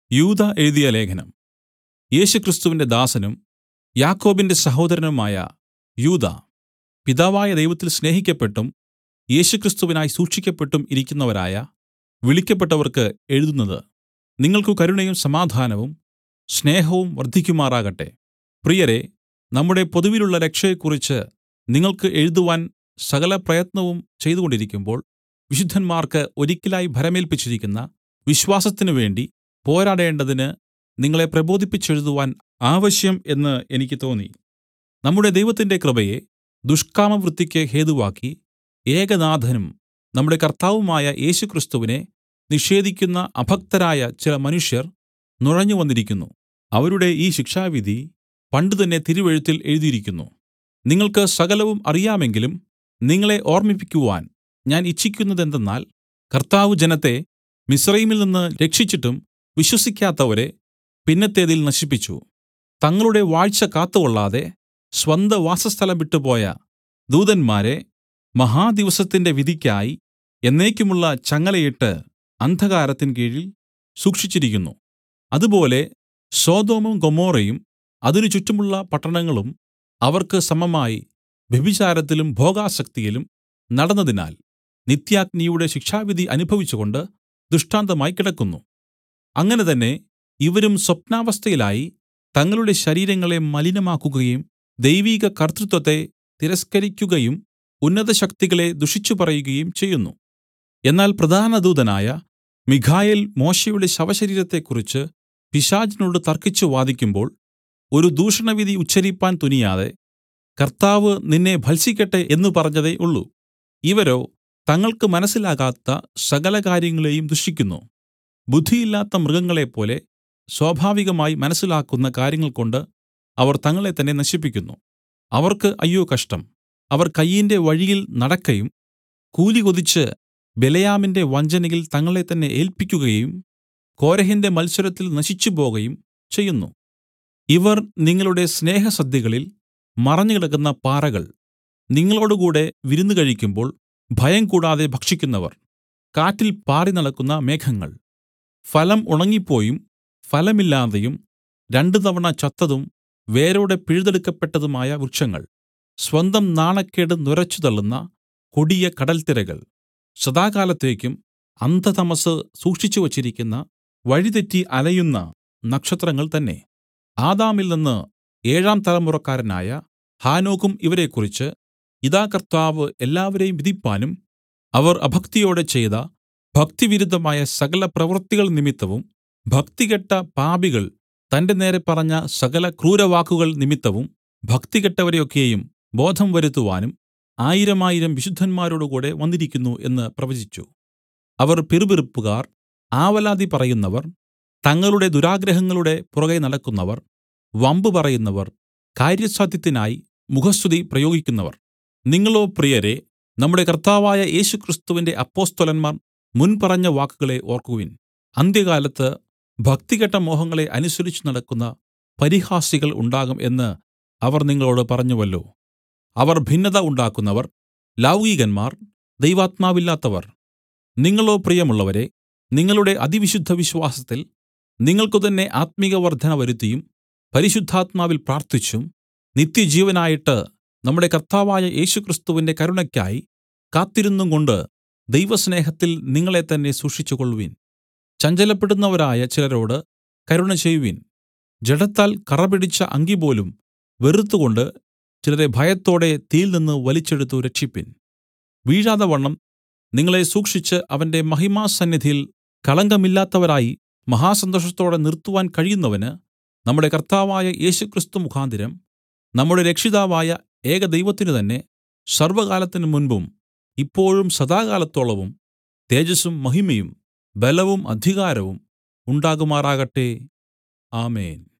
യൂദാ എഴുതിയ ലേഖനം യേശുക്രിസ്തുവിന്റെ ദാസനും യാക്കോബിന്റെ സഹോദരനുമായ യൂദാ പിതാവായ ദൈവത്തിൽ സ്നേഹിക്കപ്പെട്ടും യേശുക്രിസ്തുവിനായി സൂക്ഷിക്കപ്പെട്ടും ഇരിക്കുന്നവരായ വിളിക്കപ്പെട്ടവർക്ക് എഴുതുന്നത് നിങ്ങൾക്ക് കരുണയും സമാധാനവും സ്നേഹവും വർദ്ധിക്കുമാറാകട്ടെ പ്രിയരേ നമ്മുടെ പൊതുവിലുള്ള രക്ഷയെക്കുറിച്ച് നിങ്ങൾക്ക് എഴുതുവാൻ സകല പ്രയത്നവും ചെയ്തുകൊണ്ടിരിക്കുമ്പോൾ വിശുദ്ധന്മാർക്ക് ഒരിക്കലായി ഭരമേല്പിച്ചിരിക്കുന്ന വിശ്വാസത്തിന് വേണ്ടി പോരാടേണ്ടതിന് നിങ്ങളെ പ്രബോധിപ്പിച്ചെഴുതുവാൻ ആവശ്യം എന്ന് എനിക്ക് തോന്നി നമ്മുടെ ദൈവത്തിന്റെ കൃപയെ ദുഷ്കാമവൃത്തിക്ക് ഹേതുവാക്കി ഏകനാഥനും നമ്മുടെ കർത്താവുമായ യേശുക്രിസ്തുവിനെ നിഷേധിക്കുന്ന അഭക്തരായ ചില മനുഷ്യർ നുഴഞ്ഞു വന്നിരിക്കുന്നു അവരുടെ ഈ ശിക്ഷാവിധി പണ്ടുതന്നെ തിരുവെഴുത്തിൽ എഴുതിയിരിക്കുന്നു നിങ്ങൾക്ക് സകലവും അറിയാമെങ്കിലും നിങ്ങളെ ഓർമ്മിപ്പിക്കുവാൻ ഞാൻ ഇച്ഛിക്കുന്നതെന്തെന്നാൽ കർത്താവ് ജനത്തെ മിസ്രയീമിൽ നിന്ന് രക്ഷിച്ചിട്ടും വിശ്വസിക്കാത്തവരെ പിന്നത്തേതിൽ നശിപ്പിച്ചു തങ്ങളുടെ വാഴ്ച കാത്തുകൊള്ളാതെ സ്വന്ത വാസസ്ഥലം വിട്ടുപോയ ദൂതന്മാരെ മഹാദിവസത്തിന്റെ വിധിക്കായി എന്നേക്കുമുള്ള ചങ്ങലയിട്ട് അന്ധകാരത്തിൻ കീഴിൽ സൂക്ഷിച്ചിരിക്കുന്നു അതുപോലെ സൊദോമും ഗൊമോറയും അതിന് ചുറ്റുമുള്ള പട്ടണങ്ങളും അവർക്ക് സമമായി വ്യഭിചാരത്തിലും ഭോഗാസക്തിയിലും നടന്നതിനാൽ നിത്യാഗ്നിയുടെ ശിക്ഷാവിധി അനുഭവിച്ചുകൊണ്ട് ദൃഷ്ടാന്തമായി കിടക്കുന്നു അങ്ങനെ തന്നെ ഇവരും സ്വപ്നാവസ്ഥയിലായി തങ്ങളുടെ ശരീരങ്ങളെ മലിനമാക്കുകയും ദൈവീക കർത്തൃത്വത്തെ തിരസ്കരിക്കുകയും ഉന്നതശക്തികളെ ദുഷിച്ചുപറയുകയും ചെയ്യുന്നു എന്നാൽ പ്രധാന ദൂതനായ മിഖായേൽ മോശെയുടെ ശവശരീരത്തെക്കുറിച്ച് പിശാചിനോട് തർക്കിച്ചു വാദിക്കുമ്പോൾ ഒരു ദൂഷണവിധി ഉച്ചരിപ്പാൻ തുനിയാതെ കർത്താവ് നിന്നെ ഭത്സിക്കട്ടെ എന്നു പറഞ്ഞതേ ഉള്ളൂ ഇവരോ തങ്ങൾക്ക് മനസ്സിലാകാത്ത സകല കാര്യങ്ങളെയും ദുഷിക്കുന്നു ബുദ്ധിയില്ലാത്ത മൃഗങ്ങളെപ്പോലെ സ്വാഭാവികമായി മനസ്സിലാക്കുന്ന കാര്യങ്ങൾ കൊണ്ട് അവർ തങ്ങളെ തന്നെ നശിപ്പിക്കുന്നു അവർക്ക് അയ്യോ കഷ്ടം അവർ കയ്യിന്റെ വഴിയിൽ നടക്കയും കൂലി കൊതിച്ച് ബെലയാമിന്റെ വഞ്ചനയിൽ തങ്ങളെ തന്നെ ഏൽപ്പിക്കുകയും കോരഹിന്റെ മത്സരത്തിൽ നശിച്ചുപോകയും ചെയ്യുന്നു ഇവർ നിങ്ങളുടെ സ്നേഹസദ്യകളിൽ മറഞ്ഞുകിടക്കുന്ന പാറകൾ നിങ്ങളോടുകൂടെ വിരുന്നു കഴിക്കുമ്പോൾ ഭയം കൂടാതെ ഭക്ഷിക്കുന്നവർ കാറ്റിൽ പാറി നടക്കുന്ന മേഘങ്ങൾ ഫലം ഉണങ്ങിപ്പോയും ഫലമില്ലാതെയും രണ്ടു തവണ ചത്തതും വേരോടെ പിഴുതെടുക്കപ്പെട്ടതുമായ വൃക്ഷങ്ങൾ സ്വന്തം നാണക്കേട് നുരച്ചു തള്ളുന്ന കൊടിയ കടൽത്തിരകൾ സദാകാലത്തേക്കും അന്ധതമസ് സൂക്ഷിച്ചു വച്ചിരിക്കുന്ന വഴിതെറ്റി അലയുന്ന നക്ഷത്രങ്ങൾ തന്നെ ആദാമിൽ നിന്ന് ഏഴാം തലമുറക്കാരനായ ഹാനോക്കും ഇവരെക്കുറിച്ച് ഇതാ കർത്താവ് എല്ലാവരെയും വിധിപ്പാനും അവർ അഭക്തിയോടെ ചെയ്ത ഭക്തിവിരുദ്ധമായ സകല പ്രവൃത്തികൾ നിമിത്തവും ഭക്തികെട്ട പാപികൾ തന്റെ നേരെ പറഞ്ഞ സകല ക്രൂരവാക്കുകൾ നിമിത്തവും ഭക്തികെട്ടവരെയൊക്കെയും ബോധം വരുത്തുവാനും ആയിരമായിരം വിശുദ്ധന്മാരോടുകൂടെ വന്നിരിക്കുന്നു എന്ന് പ്രവചിച്ചു അവർ പിറുപിറുപ്പുകാർ ആവലാതി പറയുന്നവർ തങ്ങളുടെ ദുരാഗ്രഹങ്ങളുടെ പുറകെ നടക്കുന്നവർ വമ്പ് പറയുന്നവർ കാര്യസാധ്യത്തിനായി മുഖസ്തുതി പ്രയോഗിക്കുന്നവർ നിങ്ങളോ പ്രിയരെ നമ്മുടെ കർത്താവായ യേശുക്രിസ്തുവിന്റെ അപ്പൊസ്തലന്മാർ മുൻപറഞ്ഞ വാക്കുകളെ ഓർക്കുവിൻ അന്ത്യകാലത്ത് ഭക്തികെട്ട മോഹങ്ങളെ അനുസരിച്ചു നടക്കുന്ന പരിഹാസികൾ ഉണ്ടാകും എന്ന് അവർ നിങ്ങളോട് പറഞ്ഞുവല്ലോ അവർ ഭിന്നത ഉണ്ടാക്കുന്നവർ ലൗകികന്മാർ ദൈവാത്മാവില്ലാത്തവർ നിങ്ങളോ പ്രിയമുള്ളവരെ നിങ്ങളുടെ അതിവിശുദ്ധ വിശ്വാസത്തിൽ നിങ്ങൾക്കുതന്നെ ആത്മിക വർധന വരുത്തിയും പരിശുദ്ധാത്മാവിൽ പ്രാർത്ഥിച്ചും നിത്യജീവനായിട്ട് നമ്മുടെ കർത്താവായ യേശുക്രിസ്തുവിന്റെ കരുണയ്ക്കായി കാത്തിരുന്നുംകൊണ്ട് ദൈവസ്നേഹത്തിൽ നിങ്ങളെ തന്നെ സൂക്ഷിച്ചുകൊള്ളുവിൻ ചഞ്ചലപ്പെടുന്നവരായ ചിലരോട് കരുണ ചെയ്യുവിൻ ജഡത്താൽ കറപിടിച്ച അങ്കിപോലും വെറുത്തുകൊണ്ട് ചിലരെ ഭയത്തോടെ തീയിൽ നിന്ന് വലിച്ചെടുത്തു രക്ഷിപ്പിൻ വീഴാതെ വണ്ണം നിങ്ങളെ സൂക്ഷിച്ച് അവന്റെ മഹിമാസന്നിധിയിൽ കളങ്കമില്ലാത്തവരായി മഹാസന്തോഷത്തോടെ നിർത്തുവാൻ കഴിയുന്നവന് നമ്മുടെ കർത്താവായ യേശുക്രിസ്തു മുഖാന്തരം നമ്മുടെ രക്ഷിതാവായ ഏകദൈവത്തിന് തന്നെ സർവ്വകാലത്തിനു മുൻപും ഇപ്പോഴും സദാകാലത്തോളവും തേജസ്സും മഹിമയും ബലവും അധികാരവും ഉണ്ടാകുമാറാകട്ടെ ആമേൻ